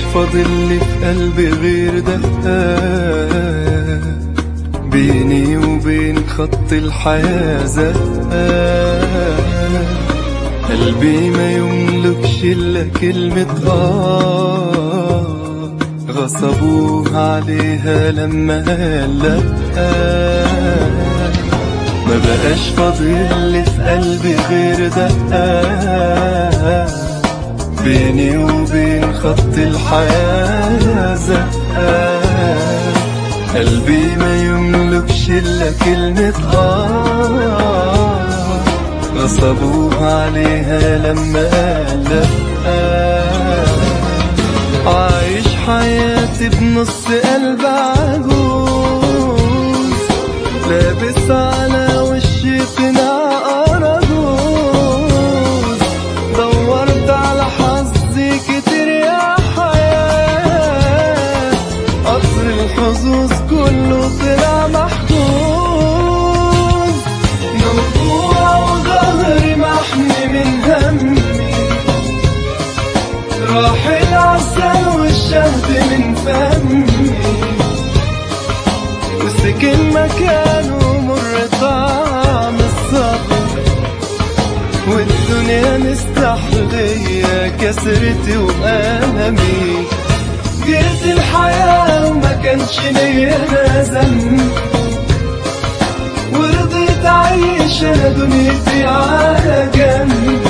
فاضل لي في قلبي غير دقات بيني وبين خط الحياة زقات قلبي ما يملكش إلا كلمة آه غصبوها عليها لما قال لأ ما بقاش فاضل لي في قلبي غير دقات بيني وبين خط الحياة زقات قلبي ما يملكش إلا كلمة آه غصبوها عليها لما قال لأ عايش حياتي بنص قلب عجوز لابس على وشي قناع أرجوز دورت على حظي كتير يا حياة قطر الحظوظ كله طلع محجوز موجوع وظهري محمي من همي راح العسل والشهد من فمي وسكن مكانه مر طعم الصبر والدنيا مستحلية كسرتي وألمي جيت الحياة وما كانش ليا ذنب ورضيت أعيش أنا دنيتي على جنب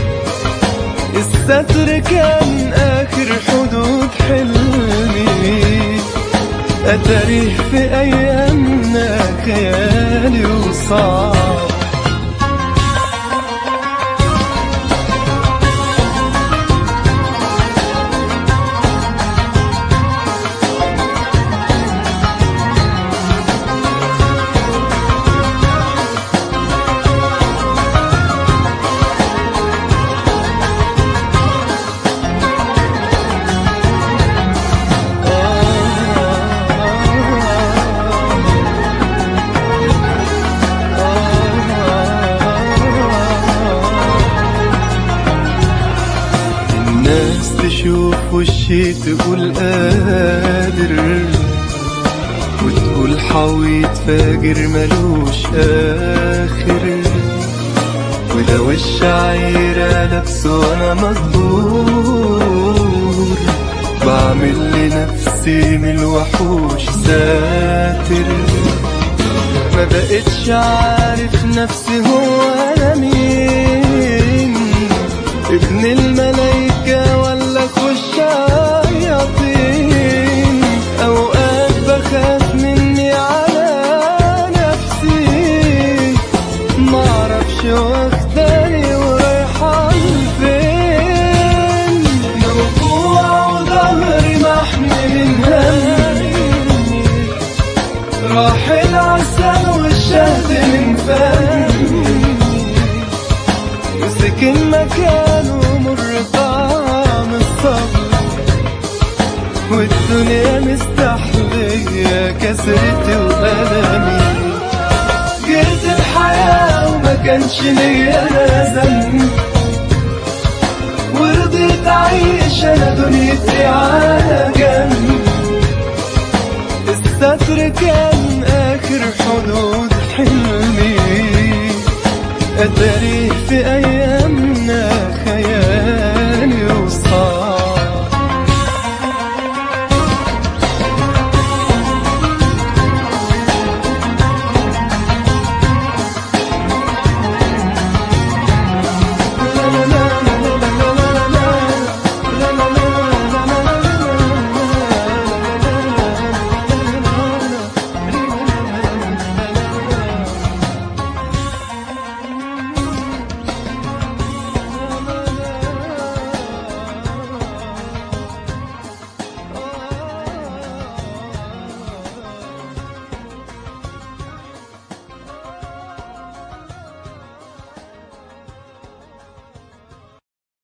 الستر كان آخر حدود حلمي أتاريه في أيامنا خيالي وصعب الناس تشوف وشي تقول قادر وتقول حويت فاجر ملوش آخر ولو الشعيرة لابسه وأنا مجبور بعمل لنفسي من الوحوش ساتر ما بقتش عارف نفسي هو أنا مين ابن الملايكة ولا خش شياطين أوقات بخاف مني على نفسي معرفش واخداني ورايحة فين موجوع وظهري محمي من همي راح العسل والشهد من فمي وسكن مكانه مر طعم الصبر والدنيا مستحلية كسرتي وألمي جيت الحياة وما كانش ليا ذنب ورضيت أعيش أنا دنيتي على جنب الستر كان آخر حدود حلمي أتاريه في أيام